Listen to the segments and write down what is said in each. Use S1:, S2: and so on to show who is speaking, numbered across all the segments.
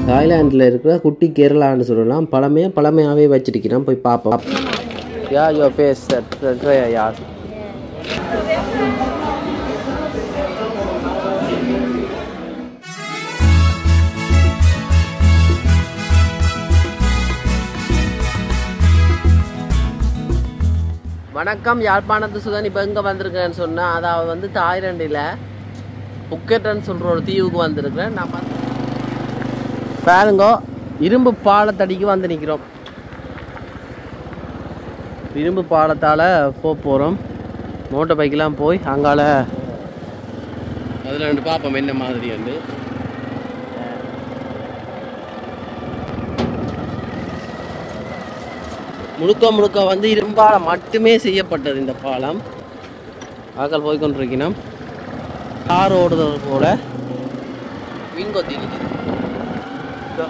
S1: தாய்லாண்டில் இருக்கிற குட்டி கேரளான்னு சொல்லலாம் பழமே பழமையாகவே வச்சிருக்கிறோம் போய் பார்ப்போம் யா யோ ஃபேஸ் யார் வணக்கம் யாழ்ப்பாணத்து சுதன் இப்போ எங்கே வந்திருக்கேன்னு சொன்னால் அதாவது வந்து தாய்லாண்டில் புக்கெட்னு சொல்கிற ஒரு தீவுக்கு வந்திருக்கிறேன் நான் பார்த்து பாருங்க இரும்பு பாலத்தடிக்கு வந்து நிற்கிறோம் இரும்பு பாலத்தால் போக போகிறோம் மோட்டர் பைக்கெலாம் போய் அங்கால அதில் ரெண்டு பார்ப்போம் என்ன மாதிரி வந்து முழுக்க முழுக்க வந்து இரும்பால மட்டுமே செய்யப்பட்டது இந்த பாலம் ஆக்கள் போய் கொண்டிருக்கணும் கார் ஓடுறது போல மீன்கொத்தி நிற்குது இதோ.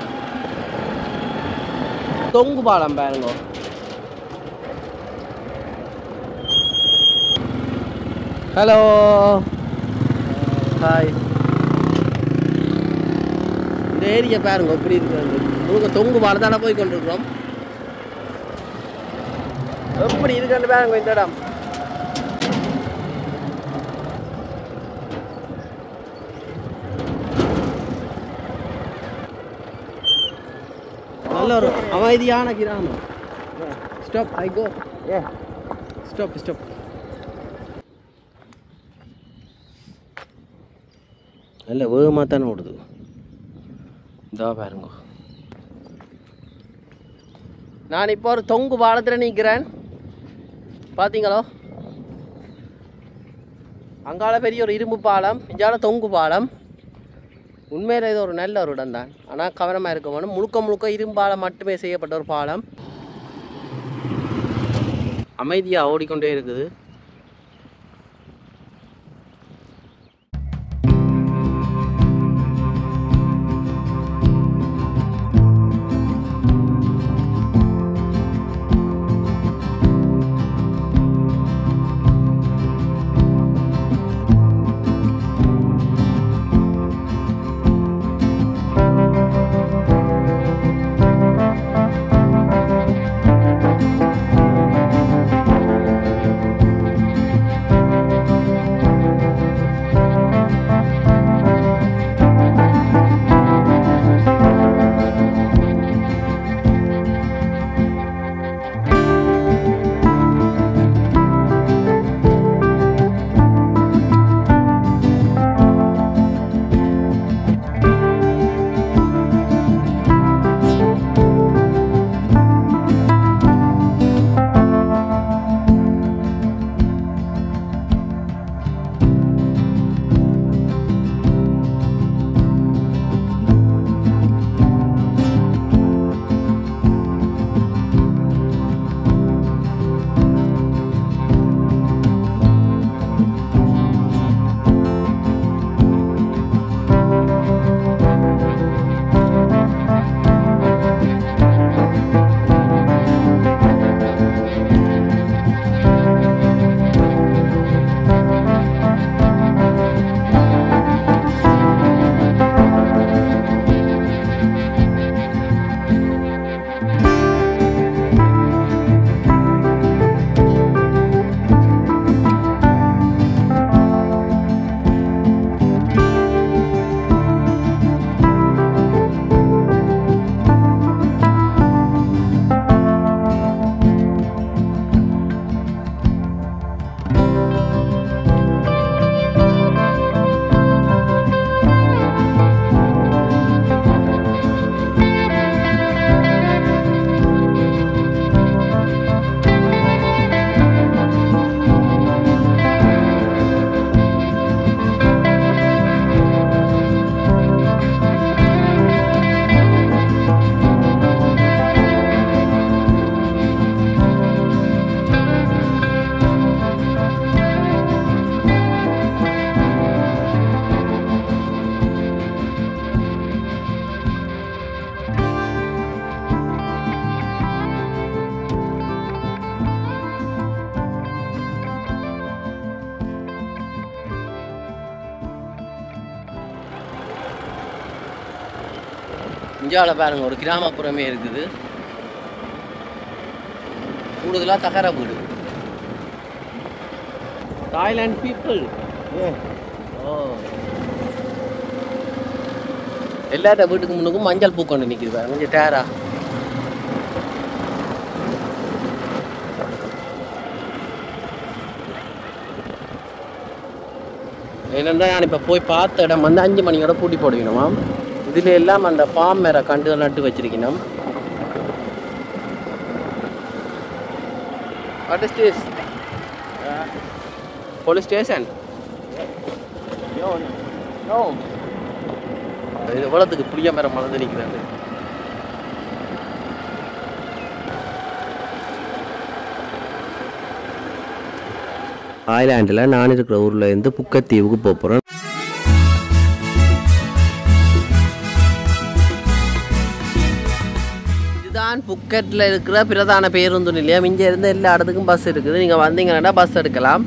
S1: தொங்கு பாலம் பாருங்க ஹலோ ஹாய் இந்த ஏரியா பாருங்க எப்படி இருக்கு முழுக்க தொங்கு பாலத்தால போய் கொண்டிருக்கிறோம் எப்படி இருக்குன்னு பாருங்க இந்த இடம் நல்ல ஒரு அமைதியான கிராமம் stop I go a stop stop நல்ல வேகமாக தானே ஓடுது இதா பாருங்க நான் இப்போ ஒரு தொங்கு பாலத்தில் நிற்கிறேன் பார்த்தீங்களோ அங்கால பெரிய ஒரு இரும்பு பாலம் இஞ்சால தொங்கு பாலம் உண்மையில் இது ஒரு நல்ல ஒரு இடம் தான் ஆனால் கவனமாக இருக்க வேணும் முழுக்க முழுக்க இரும்பால மட்டுமே செய்யப்பட்ட ஒரு பாலம் அமைதியாக ஓடிக்கொண்டே இருக்குது இந்தியாவில் பாருங்க ஒரு கிராமப்புறமே இருக்குது கூடுதலாக தகர வீடு தாய்லாந்து பீப்புள் ஓ எல்லாத்த வீட்டுக்கு முன்னுக்கும் மஞ்சள் பூ கொண்டு நிற்கிது பாருங்க கொஞ்சம் டேரா என்னென்னா நான் இப்போ போய் பார்த்த இடம் வந்து அஞ்சு மணியோட பூட்டி போடுவினோமாம் இதில் எல்லாம் அந்த பாம் மேர கண்டுகள் நட்டு வச்சிருக்கணும் what is this police station இது எவ்வளோத்துக்கு புளிய மரம் மலர்ந்து நிற்கிறாங்க தாய்லாண்டில் நான் இருக்கிற ஊரில் இருந்து புக்கத்தீவுக்கு போக போகிறேன் இதுதான் புக்கெட்டில் இருக்கிற பிரதான பேருந்து நிலையம் இங்கே இருந்து எல்லா இடத்துக்கும் பஸ் இருக்குது நீங்கள் வந்தீங்கன்னா பஸ் எடுக்கலாம்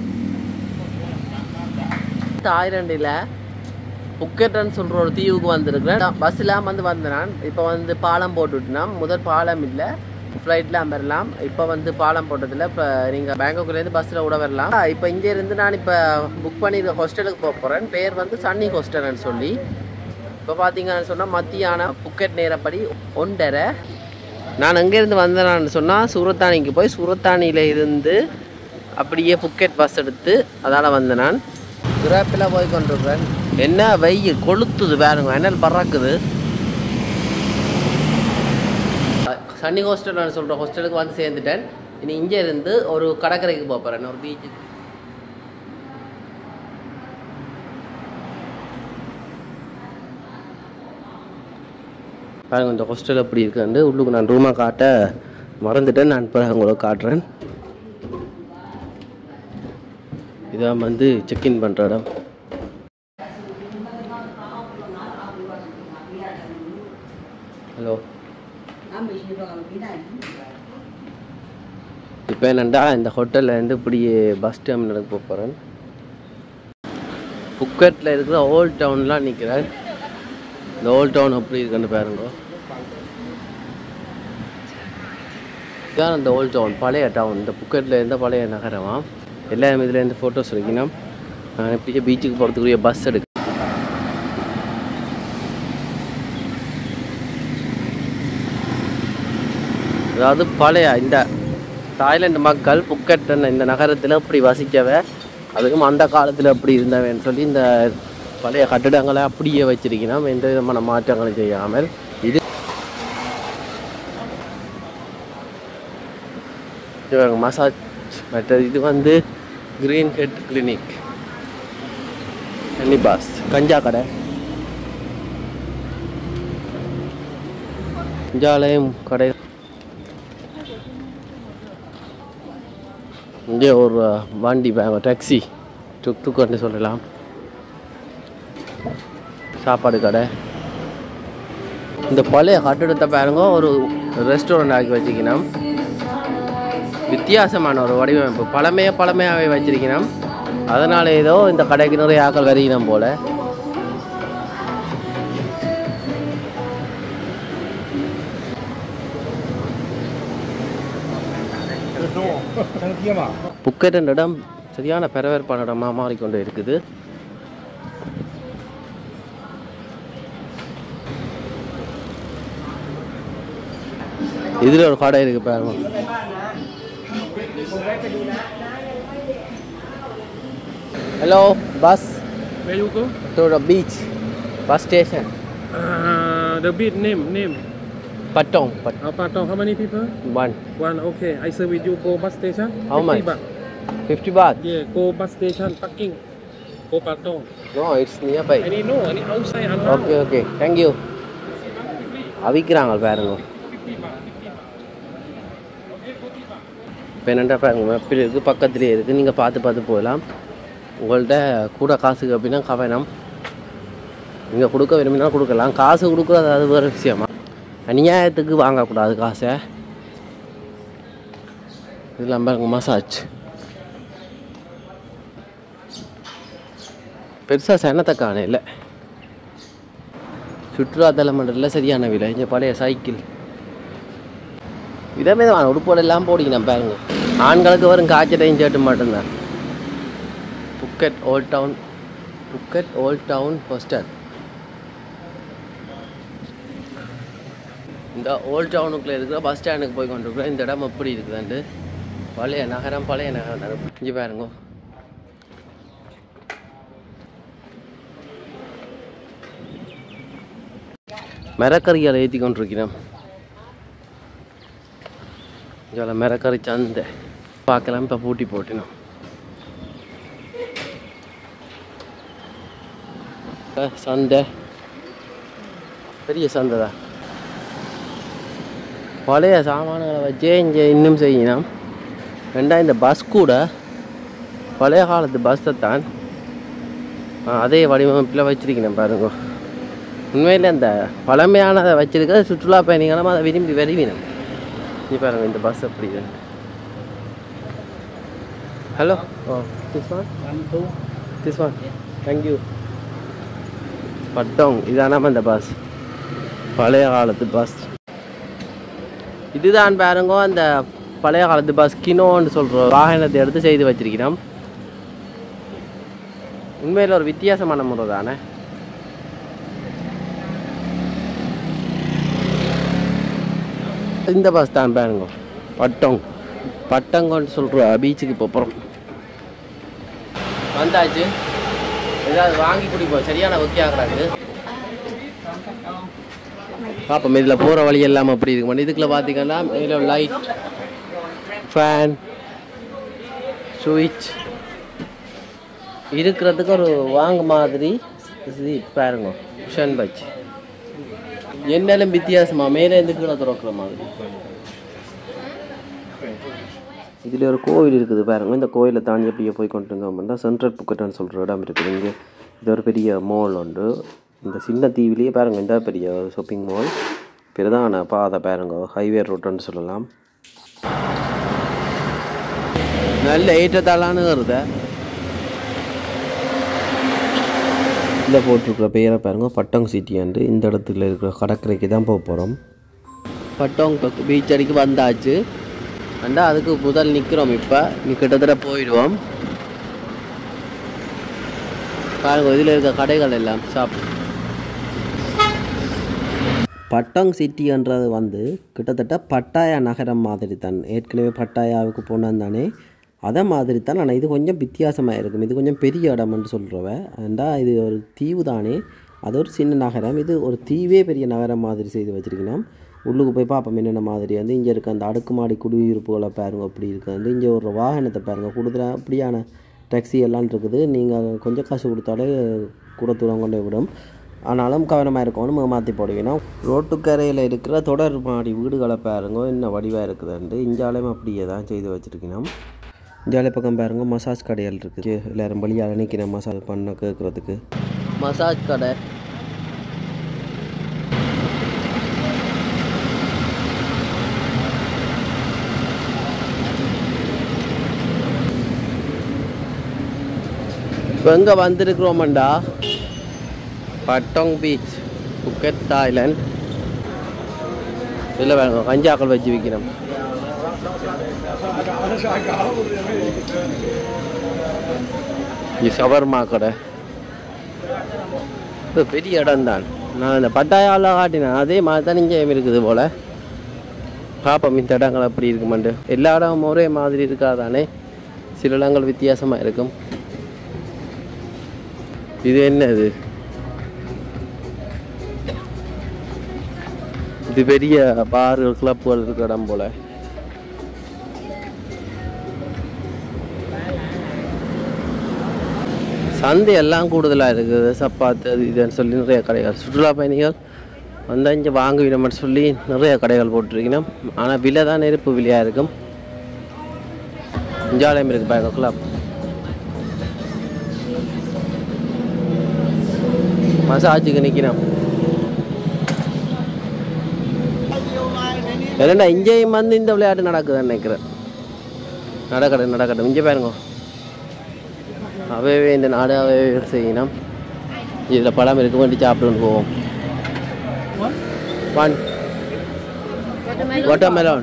S1: தாய்லாண்டில் புக்கெட்னு சொல்கிற ஒரு தீவுக்கு வந்திருக்கிறேன் பஸ் இல்லாமல் வந்து வந்தேன் நான் இப்போ வந்து பாலம் போட்டுவிட்டுனா முதல் பாலம் இல்லை ஃப்ளைட்லாம் வரலாம் இப்போ வந்து பாலம் போட்டதில் இப்போ நீங்கள் பேங்காக்லேருந்து பஸ்ஸில் கூட வரலாம் இப்போ இங்கே இருந்து நான் இப்போ புக் பண்ணியிருக்க ஹாஸ்டலுக்கு போக போகிறேன் பேர் வந்து சன்னி ஹாஸ்டல்னு சொல்லி இப்போ பார்த்தீங்கன்னு சொன்னால் மத்தியான புக்கெட் நேரப்படி ஒன்றரை நான் எங்கேருந்து வந்தேன்னு சொன்னால் சூரத்தானிக்கு போய் சூரத்தானியில் இருந்து அப்படியே புக்கெட் பஸ் எடுத்து அதால் வந்தேன் நான் கிராப்பில் போய் கொண்டிருக்கிறேன் என்ன வெயில் கொளுத்துது வேறுங்க என்னல் பறக்குது சன்னி ஹாஸ்டல் சொல்கிற ஹாஸ்டலுக்கு வந்து சேர்ந்துட்டேன் இனி இங்கே இருந்து ஒரு கடற்கரைக்கு போக போகிறேன் ஒரு பீச்சுக்கு பாருங்க இந்த ஹாஸ்டல் எப்படி இருக்குன்னு உள்ளுக்கு நான் ரூமாக காட்ட மறந்துட்டேன் நான் இப்போ உங்களுக்கு காட்டுறேன் இதான் வந்து செக்இன் பண்ணுற இடம் ஹலோ இப்போ என்னண்டா இந்த ஹோட்டலில் இருந்து இப்படி பஸ் டெர்மினலுக்கு போக போகிறேன் புக்கெட்டில் இருக்கிற ஓல்ட் டவுன்லாம் நிற்கிறேன் இந்த ஓல்ட் டவுன் எப்படி இருக்குன்னு பாருங்க இதான் இந்த ஓல்ட் டவுன் பழைய டவுன் இந்த புக்கெட்டில் இருந்த பழைய நகரமா எல்லாரும் இதில் இருந்து ஃபோட்டோஸ் வைக்கணும் நான் இப்படியே பீச்சுக்கு போகிறதுக்குரிய பஸ் எடுக்க அதாவது பழைய இந்த தாய்லாந்து மக்கள் புக்கெட் இந்த நகரத்தில் இப்படி வசிக்கவ அதுக்கும் அந்த காலத்தில் அப்படி இருந்தவன்னு சொல்லி இந்த பழைய கட்டிடங்களை அப்படியே வச்சிருக்கணும் எந்த விதமான மாற்றங்களும் செய்யாமல் இது மசாஜ் மற்ற இது வந்து கிரீன் ஹெட் கிளினிக் பாஸ் கஞ்சா கடை கஞ்சாலயம் கடை இங்கே ஒரு வண்டி டாக்ஸி டுக் டுக்குன்னு சொல்லலாம் சாப்பாடு கடை இந்த பழைய கட்டிடத்தை பாருங்க ஒரு ரெஸ்டாரண்ட் ஆக்கி வச்சுக்கணும் வித்தியாசமான ஒரு வடிவமைப்பு பழமைய பழமையாகவே வச்சிருக்கணும் அதனால ஏதோ இந்த கடைக்கு நிறைய ஆக்கள் வரைக்கணும் போல புக்கெட் என்ற இடம் சரியான பரபரப்பான இடமா மாறிக்கொண்டு இருக்குது இதில் ஒரு கடை இருக்கு பாருங்க hello bus
S2: Where you go?
S1: To the beach bus station
S2: Uh, the beat name name.
S1: Patong but
S2: Uh, Patong, how many people?
S1: One
S2: One. Okay. I serve with you. Go bus station.
S1: How
S2: 50
S1: much?
S2: Baht.
S1: Fifty baht
S2: Yeah. Go bus station. Parking. Go Patong.
S1: No it's near by
S2: Any no? Any outside around?
S1: Okay okay thank you அவிக்கிறாங்க பாருங்க இப்போ என்னென்னா பாருங்க மேப்பில் இருக்குது பக்கத்துலேயே இருக்குது நீங்கள் பார்த்து பார்த்து போகலாம் உங்கள்கிட்ட கூட காசுக்கு அப்படின்னா கவனம் நீங்கள் கொடுக்க விரும்பினா கொடுக்கலாம் காசு கொடுக்குறது அது வேறு விஷயமா அநியாயத்துக்கு வாங்கக்கூடாது காசை இதெல்லாம் பாருங்க மசாஜ் பெருசாக சனத்தை காண இல்லை சுற்றுலாத்தலம் மண்டலில் சரியான விலை இங்கே பழைய சைக்கிள் விதமே தான் உடுப்போட எல்லாம் போடிக்கணும் பாருங்க ஆண்களுக்கு வரும் காய்ச்சட்டையும் சேட்டு மட்டும்தான் Phuket old town Phuket old town hostel இந்த ஓல்ட் டவுனுக்குள்ளே இருக்கிற பஸ் ஸ்டாண்டுக்கு போய் கொண்டிருக்கிறோம் இந்த இடம் எப்படி இருக்குதுன்ட்டு பழைய நகரம் பழைய நகரம் தானே இங்கே பாருங்க மரக்கறியால் ஏற்றி கொண்டிருக்கிறோம் இதில் மரக்கறி சந்தை பார்க்கலாம் இப்போ பூட்டி போட்டினோம் இப்ப சந்தை பெரிய சந்தை தான் பழைய சாமான்களை வச்சே இங்கே இன்னும் செய்யணும் ரெண்டா இந்த பஸ் கூட பழைய காலத்து பஸ்ஸை தான் ஆ, அதே வடிவமைப்பில் வச்சிருக்கணும் பாருங்க உண்மையில் அந்த பழமையானதை வச்சிருக்க சுற்றுலா பயணிகளும் அதை விரும்பி வருவினம் நீ பாருங்க இந்த பஸ் அப்படி hello oh this one this one thank you Patong இதானாம இந்த பஸ் பழைய காலத்து பஸ் இதுதான் பாருங்க அந்த பழைய காலத்து பஸ் கினோன்னு சொல்கிற வாகனத்தை எடுத்து செய்து வச்சிருக்கிறோம் உண்மையில் ஒரு வித்தியாசமான முறை தானே இந்த பஸ் தான் பாருங்க பட்டோங் பட்டங்கன்னு சொல்கிற பீச்சுக்கு போகிறோம் வந்தாச்சு ஏதாவது வாங்கி குடிப்போம் சரியான ஒக்கியாகிறாங்க பார்ப்போம் இதில் போகிற வழி எல்லாம் அப்படி இருக்கு இதுக்குள்ள பார்த்தீங்கன்னா மேலே லைட் ஃபேன் சுவிட்ச் இருக்கிறதுக்கு ஒரு வாங்க மாதிரி இது பாருங்க குஷன் பச் என்னெல்லாம் வித்தியாசமா மேலே இருந்து கீழே திறக்கிற மாதிரி இதில் ஒரு கோவில் இருக்குது பாருங்க இந்த கோயிலை தாண்டி அப்படியே போய் கொண்டுங்க அப்படின்னா சென்ட்ரல் புக்கெட்டான்னு சொல்கிற இடம் இருக்குது இங்கே இது ஒரு பெரிய மால் உண்டு இந்த சின்ன தீவிலேயே பாருங்க இந்த பெரிய ஷாப்பிங் மால் பிரதான பாதை பாருங்க ஹைவே ரோட்டுன்னு சொல்லலாம் நல்ல ஏற்றத்தாளான்னு வருது இதில் போட்டிருக்கிற பெயரை பாருங்க பட்டோங் சிட்டியாண்டு இந்த இடத்துல இருக்கிற கடற்கரைக்கு தான் போக போகிறோம் பட்டோங் பீச் அடிக்கு வந்தாச்சு அண்டா அதுக்கு முதல் நிற்கிறோம் இப்போ நீ கிட்டத்தட்ட போயிடுவோம் பாருங்க இதில் இருக்க கடைகள் எல்லாம் ஷாப் பட்டங் சிட்டின்றது வந்து கிட்டத்தட்ட பட்டாயா நகரம் மாதிரி தான் ஏற்கனவே பட்டாயாவுக்கு போனேன் தானே அதை மாதிரி தான் ஆனால் இது கொஞ்சம் வித்தியாசமாக இருக்கும் இது கொஞ்சம் பெரிய இடம்னு சொல்கிறவ ஏண்டா இது ஒரு தீவு தானே அது ஒரு சின்ன நகரம் இது ஒரு தீவே பெரிய நகரம் மாதிரி செய்து வச்சிருக்கணும் உள்ளுக்கு போய் பார்ப்போம் என்னென்ன மாதிரி வந்து இங்கே இருக்க அந்த அடுக்குமாடி குடியிருப்புகளை பாருங்க அப்படி இருக்குது வந்து இங்கே ஒரு வாகனத்தை பாருங்கள் கூடுதலாக அப்படியான டாக்ஸி எல்லாம் இருக்குது நீங்கள் கொஞ்சம் காசு கொடுத்தாலே கூட தூரம் கொண்டு போய் விடும் ஆனாலும் கவனமாக இருக்கணும் மாற்றி போடுவீங்கன்னா ரோட்டுக்கரையில் இருக்கிற தொடர் மாடி வீடுகளை பாருங்க என்ன வடிவாக இருக்குதுன்ட்டு இஞ்சாலையும் அப்படியே தான் செய்து வச்சுருக்கணும் இஞ்சாலை பக்கம் பாருங்க மசாஜ் கடைகள் இருக்குது எல்லாரும் வழியால் நிற்கிறேன் மசாஜ் பண்ண கேட்குறதுக்கு மசாஜ் கடை இப்போ எங்கே வந்திருக்கிறோமண்டா பட்டோங் பீச் புக்கெட் தாய்லாண்ட் இதில் வேணும் கஞ்சாக்கள் வச்சு விற்கிறோம் இது ஷவர்மா கடை இது பெரிய இடம் தான் நான் இந்த பட்டாயாவில் காட்டினேன் அதே மாதிரி தான் இங்கே இருக்குது போல் பார்ப்போம் இந்த இடங்கள் அப்படி இருக்குமாண்டு எல்லா இடமும் ஒரே மாதிரி இருக்காதானே சில இடங்கள் வித்தியாசமாக இருக்கும் இது என்னது இது பெரிய பார்கள் கிளப்புகள் இருக்கிற இடம் போல சந்தை எல்லாம் கூடுதலாக இருக்குது சப்பாத்து அது இதுன்னு சொல்லி நிறைய கடைகள் சுற்றுலா பயணிகள் வந்தால் இங்கே வாங்க விடமாட்டு சொல்லி நிறைய கடைகள் போட்டிருக்கணும் ஆனால் விலை தான் நெருப்பு விலையாக இருக்கும் இஞ்சாலயம் இருக்குது பாருங்க கிளப் மசாஜுக்கு நிற்கிறோம் என்னடா இங்கேயும் வந்து இந்த விளையாட்டு நடக்குதுன்னு நினைக்கிறேன் நடக்கட்டும் நடக்கட்டும் இங்கே பாருங்க அவையவே இந்த நாடு அவையவே செய்யணும் இதில் பழம் இருக்க வேண்டி சாப்பிட்டுன்னு போவோம் One.
S3: Watermelon.
S1: Watermelon.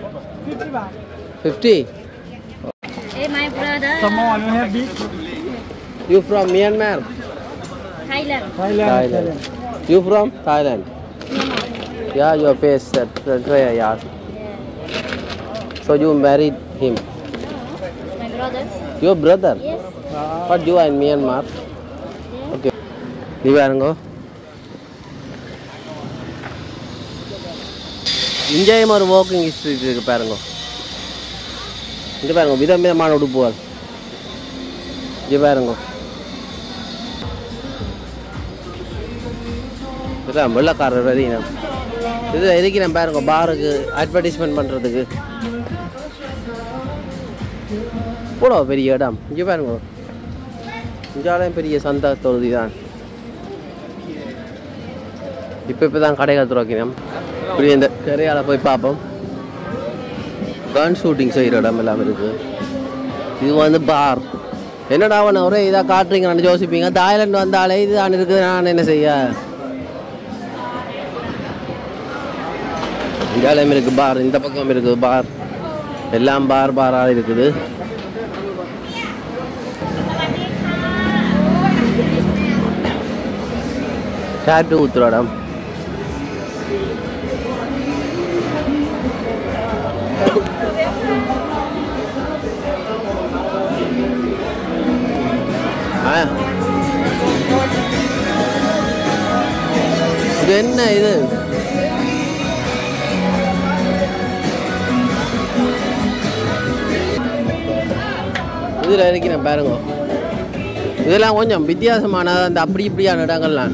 S1: 50.
S3: Hey, my brother.
S4: Someone you have big
S1: You from Myanmar?
S3: Thailand.
S4: Thailand.
S1: You from Thailand?
S3: Myanmar.
S1: Yeah, your face that that way, yeah.
S3: Yeah.
S1: So you married him.
S3: My brother.
S1: Your brother?
S3: Yes.
S1: But you are in Myanmar?
S3: Yeah.
S1: Okay. நீ பாருங்க இங்கேயும் ஒரு walking street இருக்கு பாருங்க இங்க பாருங்க விதம் விதமான உடுப்புகள் இங்க பாருங்க இதெல்லாம் வெள்ளக்காரர் வரையினம் இது இருக்கிறேன் பாருங்க பாருக்கு அட்வர்டைஸ்மெண்ட் பண்ணுறதுக்கு போடா பெரிய இடம் இங்கே பாருங்க இங்காலையும் பெரிய சந்தா தொகுதி தான் இப்போ இப்போ தான் கடைகள் துறக்கிறோம் இப்படி இந்த கரையால் போய் பார்ப்போம் கன் ஷூட்டிங் செய்கிற இடம் எல்லாம் இருக்குது இது வந்து பார் என்னடா அவனை ஒரே இதாக காட்டுறீங்கன்னு யோசிப்பீங்க தாய்லாந்து வந்தாலே இது தான் இருக்குது நான் என்ன செய்ய இங்காலையும் இருக்குது பார் இந்த பக்கம் இருக்குது பார் எல்லாம் பார் பாராக இருக்குது டாட்டு ஊத்துற இடம் ஆ. இது என்ன இது இதில் இருக்கிறேன் பாருங்க இதெல்லாம் கொஞ்சம் வித்தியாசமான அந்த அப்படி இப்படியான இடங்கள்லாம்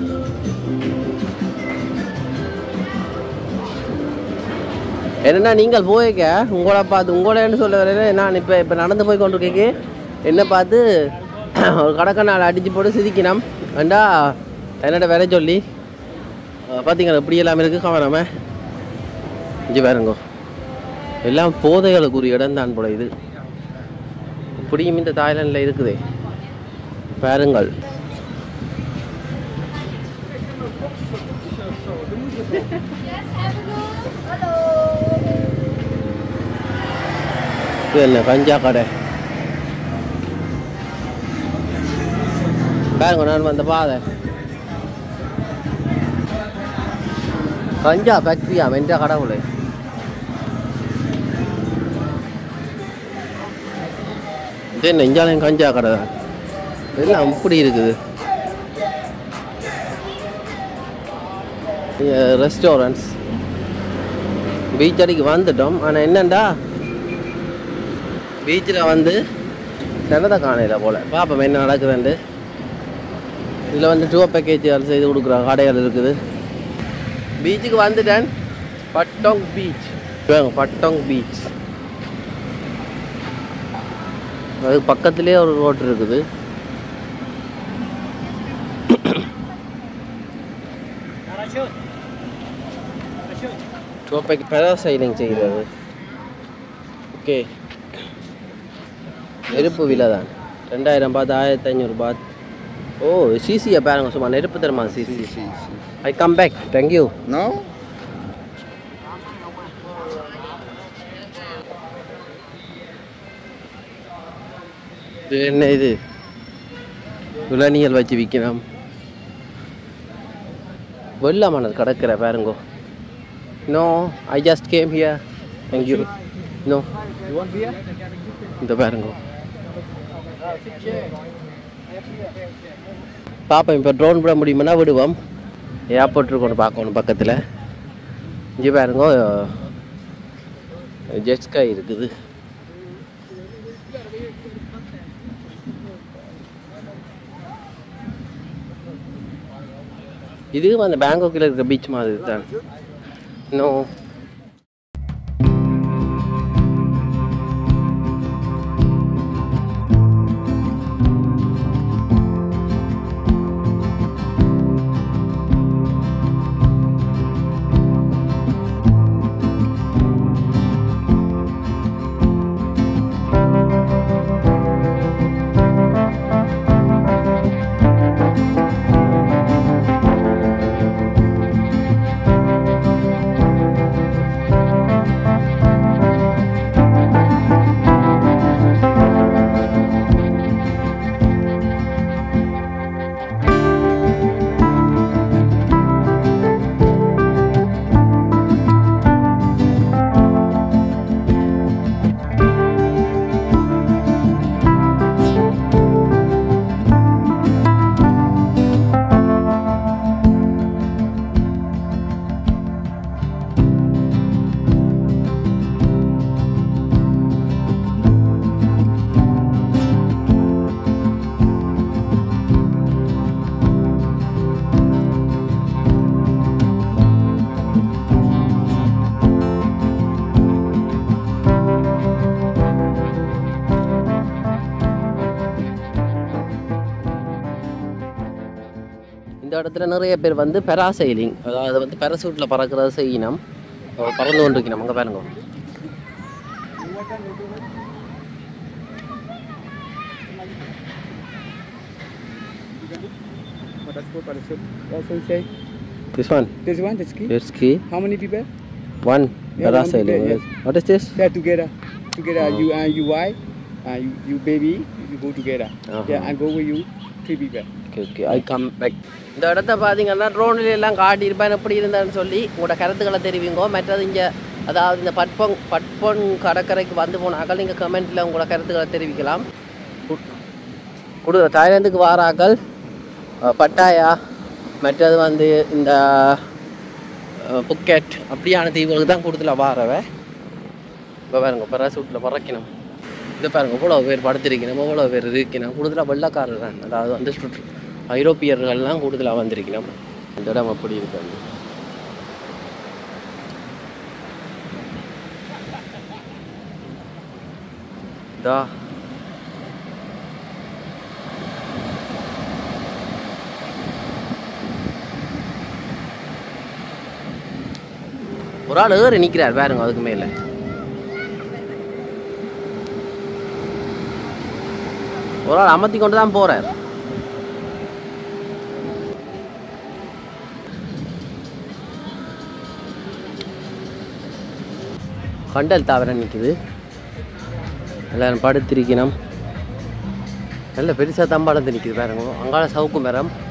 S1: என்னன்னா நீங்கள் போய்க்க உங்களை பார்த்து உங்களேன்னு சொல்ல வரையில நான் இப்போ இப்போ நடந்து போய் கொண்டு கேட்க என்ன பார்த்து ஒரு கடக்க நாள் அடித்து போட்டு சிரிக்கணும் வேண்டா என்னோட வேற சொல்லி அஹ் பார்த்தீங்களா இப்படி எல்லாம் இருக்குது கவனமே இங்கே பாருங்க எல்லாம் போதைகளுக்குரிய இடம் தான் போல இது இப்படியும் இந்த தாய்லாண்டில் இருக்குதே பாருங்கள் இது என்ன கஞ்சா கடை பாருங்க நான் வந்த பாதை கஞ்சா ஃபேக்ட்ரியா மென்ற கடவுளே இது என்ன இஞ்சாலையும் கஞ்சா கடை தான் எல்லாம் இப்படி இருக்குது ரெஸ்டாரண்ட்ஸ் பீச் அடிக்கு வந்துட்டோம் ஆனால் என்னண்டா பீச்சில் வந்து ஜனதை காணையில் போல் பார்ப்போம் என்ன நடக்குதுன்ட்டு இதில் வந்து டூர் பேக்கேஜ் அது செய்து கொடுக்குற கடைகள் இருக்குது பீச்சுக்கு வந்துட்டேன் பட்டோங் பீச் பட்டோங் பீச் அது பக்கத்துலேயே ஒரு ரோட் இருக்குது டோப்பைக்கு பேராசைலிங் செய்கிறது ஓகே நெருப்பு விலை தான் ரெண்டாயிரம் பாத் ஆயிரத்தி ஐநூறு பாத் ஓ சிசியை பாருங்க சும்மா நெருப்பு தருமா சிசி I come back thank you
S5: No?
S1: இது என்ன இது இளநீர் வச்சு விற்கணும் வெள்ளமானது கிடக்கிற பாருங்கோ no I just came here thank you no
S4: You want beer?
S1: இந்த பாருங்கோ பார்ப்போம் இப்போ ட்ரோன் விட முடியுமானா விடுவோம் ஏர்போர்ட் இருக்கணும் பார்க்கணும் பக்கத்தில் இங்கே பாருங்க ஜெட்ஸ்கை இருக்குது இதுவும் அந்த பேங்காக்கில் இருக்க பீச் மாதிரி தான் இன்னும் இந்த இடத்துல நிறைய பேர் வந்து பெராசைலிங் அதாவது வந்து பெரசூட்டில் பறக்கிறது செய்யணும் அஹ் பறந்து கொண்டிருக்கணும் அங்கே பாருங்க
S4: What does what parachute? What does it say?
S1: This one
S4: This one, the ski.
S1: Ski
S4: How many people?
S1: One
S4: Yeah,
S1: parasailing
S4: one people,
S1: what is this
S4: Yeah, together. Together,
S1: Oh.
S4: you and you wife, uh, you, you baby, you go together.
S1: Uh-huh.
S4: Yeah, I go with you, three people.
S1: Okay okay I come back இந்த இடத்த பார்த்தீங்கன்னா ட்ரோனில் எல்லாம் காட்டியிருப்பேன் எப்படி இருந்தேன்னு சொல்லி உங்களோட கருத்துக்களை தெரிவிங்கோ மற்றது இங்கே அதாவது இந்த பட்பொங் பட்பொன் கடற்கரைக்கு வந்து போனாக்கள் நீங்கள் கமெண்ட்டில் உங்களோட கருத்துக்களை தெரிவிக்கலாம் கொடு தாய்லாந்துக்கு வாராக்கள் அஹ், பட்டாயா மற்றது வந்து இந்த அஹ், புக்கெட் அப்படியான தீவுகளுக்கு தான் கூடுதலாக வாரவ இப்போ பாருங்க பராசூட்டில் பறக்கணும் இதை பாருங்க இவ்வளோ பேர் படுத்திருக்கணும் இவ்வளோ பேர் இருக்கணும் கூடுதலாக வெள்ளக்காரர் தான் அதாவது வந்து சுற்று ஐரோப்பியர்கள்லாம் கூடுதலாக வந்திருக்கணும் இந்த இடம் அப்படி இருக்காது இதா ஒரு ஆள் ஏறி நிற்கிறார் பாருங்க அதுக்கு மேலே ஒரு ஆள் அமர்த்தி கொண்டு தான் போறார் கண்டல் தாவரம் நிற்குது எல்லாரும் படுத்திருக்கணும் நல்ல பெருசாக தம்பாளத்து நிற்குது பாருங்க அங்கால சவுக்கு மரம்